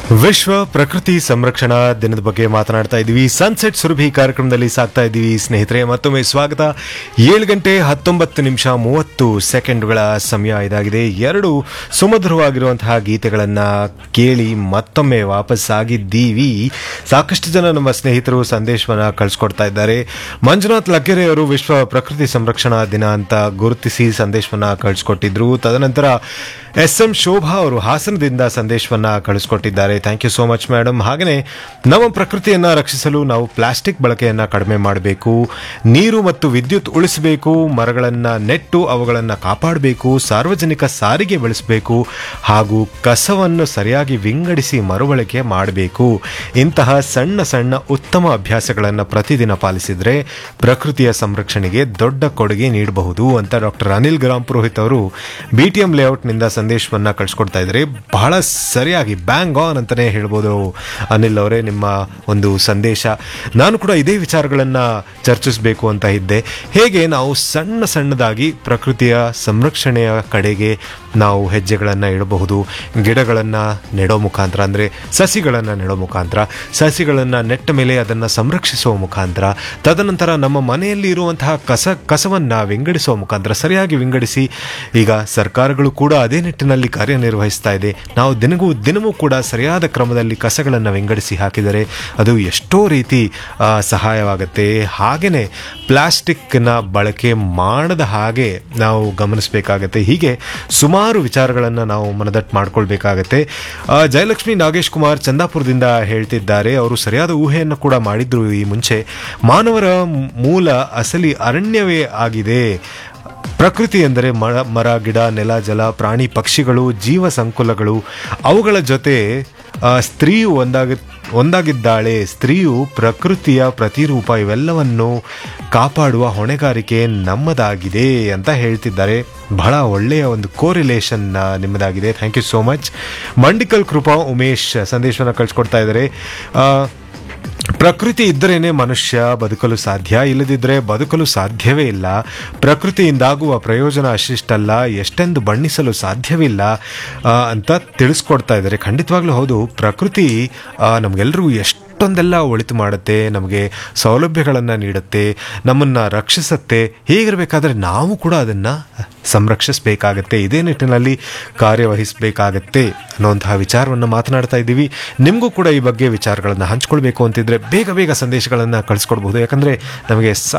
ವಿಶ್ವ ಪ್ರಕೃತಿ ಸಂರಕ್ಷಣಾ ದಿನದ ಬಗ್ಗೆ ಮಾತನಾಡ್ತಾ ಇದ್ದೀವಿ ಸನ್ಸೆಟ್ ಸುರಭಿ ಕಾರ್ಯಕ್ರಮದಲ್ಲಿ ಸಾಕ್ತಾ ಇದ್ದೀವಿ ಸ್ನೇಹಿತರೆ ಮತ್ತೊಮ್ಮೆ ಸ್ವಾಗತ ಏಳು ಗಂಟೆ ಹತ್ತೊಂಬತ್ತು ನಿಮಿಷ ಮೂವತ್ತು ಸೆಕೆಂಡ್ಗಳ ಸಮಯ ಇದಾಗಿದೆ ಎರಡು ಸುಮಧುರವಾಗಿರುವಂತಹ ಗೀತೆಗಳನ್ನ ಕೇಳಿ ಮತ್ತೊಮ್ಮೆ ವಾಪಸ್ ಆಗಿದ್ದೀವಿ ಸಾಕಷ್ಟು ಜನ ನಮ್ಮ ಸ್ನೇಹಿತರು ಸಂದೇಶವನ್ನ ಕಳಿಸ್ಕೊಡ್ತಾ ಇದ್ದಾರೆ ಮಂಜುನಾಥ್ ಲಗ್ಗೆರೆ ಅವರು ವಿಶ್ವ ಪ್ರಕೃತಿ ಸಂರಕ್ಷಣಾ ದಿನ ಅಂತ ಗುರುತಿಸಿ ಸಂದೇಶವನ್ನ ಕಳಿಸ್ಕೊಟ್ಟಿದ್ರು ತದನಂತರ ಎಸ್ ಎಂ ಶೋಭಾ ಅವರು ಹಾಸನದಿಂದ ಸಂದೇಶವನ್ನ ಕಳಿಸ್ಕೊಟ್ಟಿದ್ದಾರೆ thank you so much madam ಹಾಗೆಯೇ ನಮ್ಮ ಪ್ರಕೃತಿಯನ್ನ ರಕ್ಷಿಸಲು ನಾವು ಪ್ಲಾಸ್ಟಿಕ್ ಬಳಕೆಯನ್ನ ಕಡಿಮೆ ಮಾಡಬೇಕು ನೀರು ಮತ್ತು ವಿದ್ಯುತ್ ಉಳಿಸಬೇಕು ಮರಗಳನ್ನ ನೆಟ್ಟು ಅವುಗಳನ್ನು ಕಾಪಾಡಬೇಕು ಸಾರ್ವಜನಿಕ ಸಾರಿಗೆ ಬೆಳೆಸಬೇಕು ಹಾಗೂ ಕಸವನ್ನು ಸರಿಯಾಗಿ ವಿಂಗಡಿಸಿ ಮರುಬಳಕೆ ಮಾಡಬೇಕು ಇಂತಹ ಸಣ್ಣ ಸಣ್ಣ ಉತ್ತಮ ಅಭ್ಯಾಸಗಳನ್ನು ಪ್ರತಿದಿನ ಪಾಲಿಸಿದ್ರೆ ಪ್ರಕೃತಿಯ ಸಂರಕ್ಷಣೆಗೆ ದೊಡ್ಡ ಕೊಡುಗೆ ನೀಡಬಹುದು ಅಂತ ಡಾಕ್ಟರ್ ಅನಿಲ್ ಗ್ರಾಮ್ ಪುರೋಹಿತ್ ಅವರು ಬಿಟಿಎಂ ಲೇಔಟ್ನಿಂದ ಸಂದೇಶವನ್ನ ಕಳಿಸ್ಕೊಡ್ತಾ ಇದ್ದಾರೆ ಬಹಳ ಸರಿಯಾಗಿ ಬ್ಯಾಂಗ್ ಆನ್ ಅಂತಾನೆ ಹೇಳ್ಬೋದು ಅನಿಲ್ ಅವರೇ ನಿಮ್ಮ ಒಂದು ಸಂದೇಶ ನಾನು ಕೂಡ ಇದೇ ವಿಚಾರಗಳನ್ನ ಚರ್ಚಿಸಬೇಕು ಅಂತ ಇದ್ದೆ ಹೇಗೆ ನಾವು ಸಣ್ಣ ಸಣ್ಣದಾಗಿ ಪ್ರಕೃತಿಯ ಸಂರಕ್ಷಣೆಯ ಕಡೆಗೆ ನಾವು ಹೆಜ್ಜೆಗಳನ್ನು ಇಡಬಹುದು ಗಿಡಗಳನ್ನು ನೆಡೋ ಮುಖಾಂತರ ಅಂದರೆ ಸಸಿಗಳನ್ನು ನೆಡೋ ಮುಖಾಂತರ ಸಸಿಗಳನ್ನು ನೆಟ್ಟ ಮೇಲೆ ಅದನ್ನು ಸಂರಕ್ಷಿಸುವ ಮುಖಾಂತರ ತದನಂತರ ನಮ್ಮ ಮನೆಯಲ್ಲಿ ಇರುವಂತಹ ಕಸ ಕಸವನ್ನು ವಿಂಗಡಿಸುವ ಮುಖಾಂತರ ಸರಿಯಾಗಿ ವಿಂಗಡಿಸಿ ಈಗ ಸರ್ಕಾರಗಳು ಕೂಡ ಅದೇ ನಿಟ್ಟಿನಲ್ಲಿ ಕಾರ್ಯನಿರ್ವಹಿಸ್ತಾ ಇದೆ ನಾವು ದಿನವೂ ದಿನವೂ ಕೂಡ ಸರಿಯಾದ ಕ್ರಮದಲ್ಲಿ ಕಸಗಳನ್ನು ವಿಂಗಡಿಸಿ ಹಾಕಿದರೆ ಅದು ಎಷ್ಟೋ ರೀತಿ ಆ, ಸಹಾಯವಾಗುತ್ತೆ ಹಾಗೆಯೇ ಪ್ಲಾಸ್ಟಿಕ್ನ ಬಳಕೆ ಮಾಡದ ಹಾಗೆ ನಾವು ಗಮನಿಸಬೇಕಾಗತ್ತೆ ಹೀಗೆ ಸುಮಾರು ವಿಚಾರಗಳನ್ನು ನಾವು ಮನದಟ್ಟು ಮಾಡ್ಕೊಳ್ಬೇಕಾಗತ್ತೆ ಆ, ಜಯಲಕ್ಷ್ಮಿ ನಾಗೇಶ್ ಕುಮಾರ್ ಚಂದಾಪುರದಿಂದ ಹೇಳ್ತಿದ್ದಾರೆ ಅವರು ಸರಿಯಾದ ಊಹೆಯನ್ನು ಕೂಡ ಮಾಡಿದ್ರು ಈ ಮುಂಚೆ ಮಾನವರ ಮೂಲ ಅಸಲಿ ಅರಣ್ಯವೇ ಆಗಿದೆ ಪ್ರಕೃತಿ ಎಂದರೆ ಮರ ಮರ ಗಿಡ ನೆಲ ಜಲ ಪ್ರಾಣಿ ಪಕ್ಷಿಗಳು ಜೀವ ಸಂಕುಲಗಳು ಅವುಗಳ ಜೊತೆ ಆ, ಸ್ತ್ರೀಯು ಒಂದಾಗಿ ಒಂದಾಗಿದ್ದಾಳೆ ಸ್ತ್ರೀಯು ಪ್ರಕೃತಿಯ ಪ್ರತಿರೂಪ ಇವೆಲ್ಲವನ್ನು ಕಾಪಾಡುವ ಹೊಣೆಗಾರಿಕೆ ನಮ್ಮದಾಗಿದೆ ಅಂತ ಹೇಳ್ತಿದ್ದಾರೆ ಬಹಳ ಒಳ್ಳೆಯ ಒಂದು ಕೋರಿಲೇಷನ್ ನಿಮ್ಮದಾಗಿದೆ thank you so much Mandikal Krupa Umesh ಸಂದೇಶವನ್ನು ಕಳಿಸ್ಕೊಡ್ತಾ ಇದ್ದಾರೆ ಆ, ಪ್ರಕೃತಿ ಇದ್ದರೇನೆ ಮನುಷ್ಯ ಬದುಕಲು ಸಾಧ್ಯ ಇಲ್ಲದಿದ್ದರೆ ಬದುಕಲು ಸಾಧ್ಯವೇ ಇಲ್ಲ ಪ್ರಕೃತಿಯಿಂದಾಗುವ ಪ್ರಯೋಜನ ಅಷ್ಟಿಷ್ಟಲ್ಲ ಎಷ್ಟೆಂದು ಬಣ್ಣಿಸಲು ಸಾಧ್ಯವಿಲ್ಲ ಆ, ಅಂತ ತಿಳಿಸ್ಕೊಡ್ತಾ ಇದ್ದಾರೆ ಖಂಡಿತವಾಗ್ಲೂ ಹೌದು ಪ್ರಕೃತಿ ಆ, ನಮಗೆಲ್ಲರಿಗೂ ಎಷ್ಟೊಂದೆಲ್ಲ ಒಳಿತು ಮಾಡುತ್ತೆ ನಮಗೆ ಸೌಲಭ್ಯಗಳನ್ನು ನೀಡುತ್ತೆ ನಮ್ಮನ್ನು ರಕ್ಷಿಸುತ್ತೆ ಹೀಗಿರಬೇಕಾದ್ರೆ ನಾವು ಕೂಡ ಅದನ್ನು ಸಂರಕ್ಷಿಸಬೇಕಾಗತ್ತೆ ಇದೇ ನಿಟ್ಟಿನಲ್ಲಿ ಕಾರ್ಯವಹಿಸಬೇಕಾಗತ್ತೆ ಅನ್ನುವಂತಹ ವಿಚಾರವನ್ನು ಮಾತನಾಡ್ತಾ ಇದ್ದೀವಿ ನಿಮಗೂ ಕೂಡ ಈ ಬಗ್ಗೆ ವಿಚಾರಗಳನ್ನು ಹಂಚ್ಕೊಳ್ಬೇಕು ಅಂತಿದ್ರೆ ಬೇಗ ಬೇಗ ಸಂದೇಶಗಳನ್ನು ಕಳಿಸ್ಕೊಡ್ಬಹುದು ಯಾಕಂದರೆ ನಮಗೆ